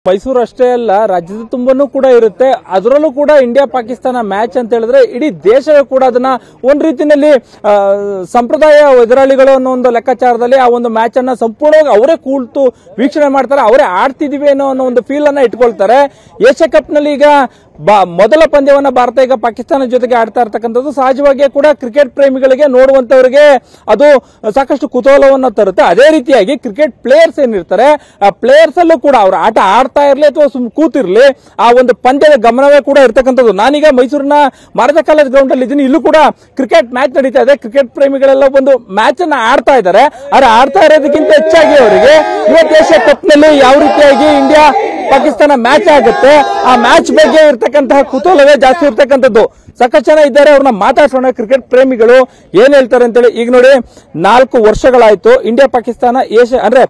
ಮೈಸೂರು ಅಷ್ಟೇ ಅಲ್ಲ ರಾಜ್ಯದ ತುಂಬಾನು ಕೂಡ ಇರುತ್ತೆ ಅದರಲ್ಲೂ ಕೂಡ ಇಂಡಿಯಾ ಪಾಕಿಸ್ತಾನ ಮ್ಯಾಚ್ ಅಂತ ಹೇಳಿದ್ರೆ ಇಡೀ ದೇಶವೇ ಕೂಡ ಅದನ್ನ ಒಂದ್ ರೀತಿಯಲ್ಲಿ ಆ, ಸಂಪ್ರದಾಯ ಎದುರಾಳಿಗಳು ಅನ್ನೋ ಒಂದು ಲೆಕ್ಕಾಚಾರದಲ್ಲಿ ಆ ಒಂದು ಮ್ಯಾಚ್ ಅನ್ನ ಸಂಪೂರ್ಣವಾಗಿ ಅವರೇ ಕೂಳ್ತು ವೀಕ್ಷಣೆ ಮಾಡ್ತಾರೆ ಅವರೇ ಆಡ್ತಿದೀವಿ ಅನ್ನೋ ಅನ್ನೋ ಒಂದು ಫೀಲ್ ಅನ್ನ ಇಟ್ಕೊಳ್ತಾರೆ ಏಷ್ಯಾ ಕಪ್ ನಲ್ಲಿ ಈಗ ಬಾ- ಮೊದಲ ಪಂದ್ಯವನ್ನ ಭಾರತ ಈಗ ಪಾಕಿಸ್ತಾನ ಜೊತೆಗೆ ಆಡ್ತಾ ಇರ್ತಕ್ಕಂಥದ್ದು ಸಹಜವಾಗಿ ಕೂಡ ಕ್ರಿಕೆಟ್ ಪ್ರೇಮಿಗಳಿಗೆ ನೋಡುವಂತವರಿಗೆ ಅದು ಸಾಕಷ್ಟು ಕುತೂಹಲವನ್ನ ತರುತ್ತೆ ಅದೇ ರೀತಿಯಾಗಿ ಕ್ರಿಕೆಟ್ ಪ್ಲೇಯರ್ಸ್ ಏನಿರ್ತಾರೆ ಆ ಪ್ಲೇಯರ್ಸ್ ಅಲ್ಲೂ ಕೂಡ ಅವ್ರ ಆಟ ಆಡ್ತಾ ಇರ್ಲಿ ಅಥವಾ ಸುಮ್ ಕೂತಿರ್ಲಿ ಆ ಒಂದು ಪಂದ್ಯದ ಗಮನವೇ ಕೂಡ ಇರ್ತಕ್ಕಂಥದ್ದು ನಾನೀಗ ಮೈಸೂರಿನ ಮಾರಜ ಕಾಲೇಜ್ ಗ್ರೌಂಡ್ ಅಲ್ಲಿ ಇದ್ದೀನಿ ಇಲ್ಲೂ ಕೂಡ ಕ್ರಿಕೆಟ್ ಮ್ಯಾಚ್ ನಡೀತಾ ಇದೆ ಕ್ರಿಕೆಟ್ ಪ್ರೇಮಿಗಳೆಲ್ಲ ಒಂದು ಮ್ಯಾಚ್ ಅನ್ನ ಆಡ್ತಾ ಇದ್ದಾರೆ ಆದ್ರೆ ಆಡ್ತಾ ಇರೋದಕ್ಕಿಂತ ಹೆಚ್ಚಾಗಿ ಅವರಿಗೆ ಇವತ್ತು ಏಷ್ಯಾ ಕಪ್ ನಲ್ಲಿ ಯಾವ ರೀತಿಯಾಗಿ ಇಂಡಿಯಾ ಪಾಕಿಸ್ತಾನ ಮ್ಯಾಚ್ ಆಗುತ್ತೆ ಆ ಮ್ಯಾಚ್ ಬಗ್ಗೆ ಇರ್ತಕ್ಕಂತಹ ಕುತೂಹಲವೇ ಜಾಸ್ತಿ ಇರ್ತಕ್ಕಂಥದ್ದು ಸಾಕಷ್ಟು ಜನ ಇದ್ದಾರೆ ಅವ್ರನ್ನ ಮಾತಾಡ್ಸೋಣ ಕ್ರಿಕೆಟ್ ಪ್ರೇಮಿಗಳು ಏನ್ ಹೇಳ್ತಾರೆ ಅಂತೇಳಿ ಈಗ ನೋಡಿ ನಾಲ್ಕು ವರ್ಷಗಳಾಯ್ತು ಇಂಡಿಯಾ ಪಾಕಿಸ್ತಾನ ಏಷ್ಯಾ ಅಂದ್ರೆ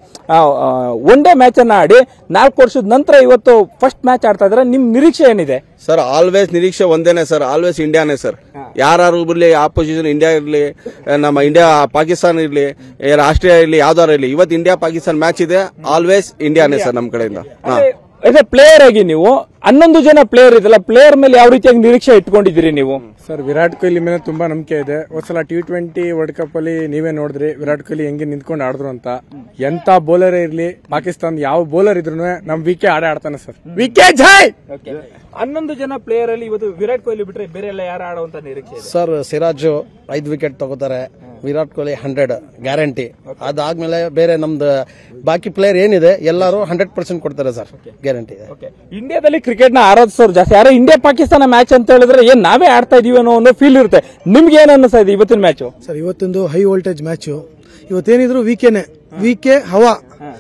ಒನ್ ಡೇ ಮ್ಯಾಚ್ ಅನ್ನ ಆಡಿ ನಾಲ್ಕು ವರ್ಷದ ನಂತರ ಇವತ್ತು ಫಸ್ಟ್ ಮ್ಯಾಚ್ ಆಡ್ತಾ ಇದ್ದಾರೆ ನಿಮ್ ನಿರೀಕ್ಷೆ ಏನಿದೆ ಸರ್ ಆಲ್ವೇಸ್ ನಿರೀಕ್ಷೆ ಒಂದೇನೆ ಸರ್ ಆಲ್ವೇಸ್ ಇಂಡಿಯಾನೇ ಸರ್ ಯಾರು ಬರ್ಲಿ ಆಪೋಸಿಷನ್ ಇಂಡಿಯಾ ಇರ್ಲಿ ನಮ್ಮ ಇಂಡಿಯಾ ಪಾಕಿಸ್ತಾನ ಇರ್ಲಿ ಏ, ರಾಷ್ಟ್ರೀಯ ಇರ್ಲಿ ಯಾವ್ದಾರು ಇರ್ಲಿ ಇವತ್ತು ಇಂಡಿಯಾ ಪಾಕಿಸ್ತಾನ ಮ್ಯಾಚ್ ಇದೆ ಆಲ್ವೇಸ್ ಇಂಡಿಯಾನೇ ಸರ್ ನಮ್ಮ ಕಡೆಯಿಂದ ಹಾ ಅದೇ ಪ್ಲೇಯರ್ ಆಗಿ ನೀವು ಹನ್ನೊಂದು ಜನ ಪ್ಲೇಯರ್ ಇದೆಲ್ಲ ಪ್ಲೇಯರ್ ಮೇಲೆ ಯಾವ ರೀತಿಯಾಗಿ ನಿರೀಕ್ಷೆ ಇಟ್ಕೊಂಡಿದ್ದೀರಿ ನೀವು ಸರ್ ವಿರಾಟ್ ಕೊಹ್ಲಿ ಮೇಲೆ ತುಂಬಾ ನಂಬಿಕೆ ಇದೆ ಒಂದ್ಸಲ ಟಿ ಟ್ವೆಂಟಿ ವರ್ಲ್ಡ್ ಕಪ್ ಅಲ್ಲಿ ನೀವೇ ನೋಡಿದ್ರಿ ವಿರಾಟ್ ಕೊಹ್ಲಿ ಹೆಂಗೆ ನಿಂತ್ಕೊಂಡು ಆಡಿದ್ರು ಅಂತ ಎಂತ ಬೌಲರ್ ಇರ್ಲಿ ಪಾಕಿಸ್ತಾನ ಯಾವ ಬೌಲರ್ ಇದ್ರು ನಮ್ ವಿಕೆ ಆಡೇ ಆಡ್ತಾನೆ ಸರ್ ವಿಕೆ ಜೈ ಹನ್ನೊಂದು ಜನ ಪ್ಲೇಯರ್ ಅಲ್ಲಿ ಇವತ್ತು ವಿರಾಟ್ ಕೊಹ್ಲಿ ಬಿಟ್ರೆ ಬೇರೆ ಎಲ್ಲ ಯಾರು ಆಡುವಂತ ನಿರೀಕ್ಷೆ ಇದೆ ಸರ್ ಸಿರಾಜು ಐದು ವಿಕೆಟ್ ತಗೋತಾರೆ ವಿರಾಟ್ ಕೊಹ್ಲಿ ಹಂಡ್ರೆಡ್ ಗ್ಯಾರಂಟಿ ಅದಾದ್ಮೇಲೆ ಬೇರೆ ನಮ್ದು ಬಾಕಿ ಪ್ಲೇಯರ್ ಏನಿದೆ ಎಲ್ಲರೂ ಹಂಡ್ರೆಡ್ ಪರ್ಸೆಂಟ್ ಕೊಡ್ತಾರೆ ಸರ್ ಗ್ಯಾರಂಟಿ ಇದೆ Okay. ಇಂಡಿಯಾದಲ್ಲಿ ಕ್ರಿಕೆಟ್ ನ ಆರಾಧಿಸೋರು ಜಾಸ್ತಿ ಯಾರೋ ಇಂಡಿಯಾ ಪಾಕಿಸ್ತಾನ ಮ್ಯಾಚ್ ಅಂತ ಹೇಳಿದ್ರೆ ಏನ್ ನಾವೇ ಆಡ್ತಾ ಇದೀವಿ ಅನ್ನೋ ಒಂದು ಫೀಲ್ ಇರುತ್ತೆ ನಿಮ್ಗೆ ಏನ್ ಅನ್ನಿಸ್ತಾ ಇದೆ ಇವತ್ತಿನ ಮ್ಯಾಚ್ ಸರ್ ಇವತ್ತೊಂದು ಹೈ ವೋಲ್ಟೇಜ್ ಮ್ಯಾಚು ಇವತ್ತೇನಿದ್ರು ವಿಕೆನೆ ವಿಕೆ ಹವಾ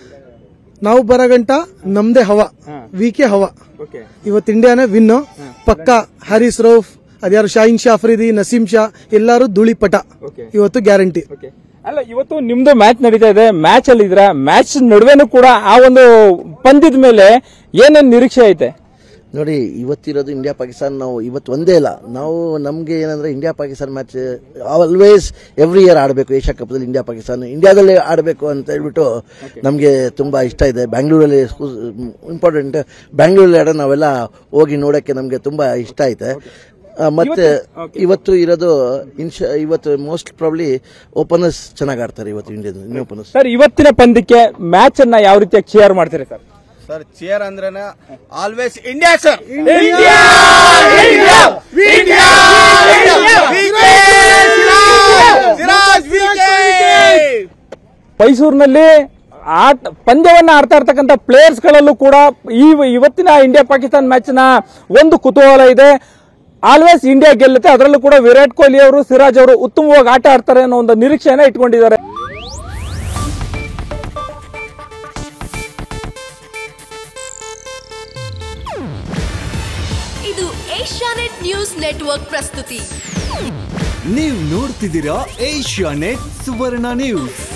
ನಾವು ಬರೋ ಗಂಟ ನಮ್ದೇ ಹವಾ ವಿಕೆ ಹವಾ ಇವತ್ತು ಇಂಡಿಯಾನೇ ವಿನ್ ಪಕ್ಕ ಹರೀಸ್ ರೌಫ್ ಅದ್ಯಾರು ಶಾಹಿನ್ ಶಾ ಅಫ್ರಿದಿ ನಸೀಂ ಶಾ ಎಲ್ಲಾರು ಧೂಳಿಪಟ ಇವತ್ತು ಗ್ಯಾರಂಟಿ ಅಲ್ಲ ಇವತ್ತು ನಿಮ್ದು ಮ್ಯಾಚ್ ನಡೀತಾ ಇದೆ ಮ್ಯಾಚ್ ಅಲ್ಲಿ ಇದ್ರ ಮ್ಯಾಚ್ ನಡುವೆನೂ ಕೂಡ ಆ ಒಂದು ಪಂದ್ಯದ ಮೇಲೆ ಏನೇನ್ ನಿರೀಕ್ಷೆ ಐತೆ ನೋಡಿ ಇವತ್ತಿರೋದು ಇಂಡಿಯಾ ಪಾಕಿಸ್ತಾನ ನಾವು ಇವತ್ತು ಒಂದೇ ಇಲ್ಲ ನಾವು ನಮಗೆ ಏನಂದ್ರೆ India Pakistan match always every year ಆಡಬೇಕು ಏಷ್ಯಾ ಕಪ್ದಲ್ಲಿ ಇಂಡಿಯಾ ಪಾಕಿಸ್ತಾನ ಇಂಡಿಯಾದಲ್ಲೇ ಆಡಬೇಕು ಅಂತ ಹೇಳ್ಬಿಟ್ಟು ನಮಗೆ ತುಂಬಾ ಇಷ್ಟ ಇದೆ ಬ್ಯಾಂಗ್ಳೂರಲ್ಲಿ ಇಂಪಾರ್ಟೆಂಟ್ ಬ್ಯಾಂಗ್ಳೂರಲ್ಲಿ ಆಡೋ ನಾವೆಲ್ಲ ಹೋಗಿ ನೋಡೋಕ್ಕೆ ನಮಗೆ ತುಂಬಾ ಇಷ್ಟ ಐತೆ ಆ, ಮತ್ತೆ ಇವತ್ತು ಇರೋದು ಇನ್ಶ ಇವತ್ತು ಮೋಸ್ಟ್ ಪ್ರಾಬ್ಲಿ ಓಪನರ್ಸ್ ಚೆನ್ನಾಗಿ ಆಡ್ತಾರೆ ಇವತ್ತು ಇಂಡಿಯನ್ ಓಪನರ್ಸ್ ಸರ್ ಇವತ್ತಿನ ಪಂದ್ಯಕ್ಕೆ ಮ್ಯಾಚ್ ಅನ್ನ ಯಾವ ರೀತಿಯಾಗಿ ಚೇರ್ ಮಾಡ್ತೀರಿ ಸರ್ ಸರ್ ಚೇರ್ ಅಂದ್ರೇನೆ ಆಲ್ವೇಸ್ ಇಂಡಿಯಾ ಸರ್ ಮೈಸೂರಿನಲ್ಲಿ ಆಟ ಪಂದ್ಯವನ್ನ ಆಡ್ತಾ ಇರ್ತಕ್ಕಂಥ ಪ್ಲೇಯರ್ಸ್ ಗಳಲ್ಲೂ ಕೂಡ ಈ ಇವತ್ತಿನ ಇಂಡಿಯಾ ಪಾಕಿಸ್ತಾನ ಮ್ಯಾಚ್ ನ ಒಂದು ಕುತೂಹಲ ಇದೆ ಆಲ್ವೇಸ್ ಇಂಡಿಯಾ ಗೆಲ್ಲುತ್ತೆ ಅದರಲ್ಲೂ ಕೂಡ ವಿರಾಟ್ ಕೊಹ್ಲಿ ಅವರು ಸಿರಾಜ್ ಅವರು ಉತ್ತಮವಾಗಿ ಆಟ ಆಡ್ತಾರೆ ಅನ್ನೋ ಒಂದು ನಿರೀಕ್ಷೆಯನ್ನ ಇಟ್ಕೊಂಡಿದ್ದಾರೆ ಇದು ಏಷ್ಯಾನೆಟ್ ನ್ಯೂಸ್ ನೆಟ್ವರ್ಕ್ ಪ್ರಸ್ತುತಿ ನೀವು ನೋಡ್ತಿದ್ದೀರಾ ಏಷ್ಯಾ ನೆಟ್ ಸುವರ್ಣ ನ್ಯೂಸ್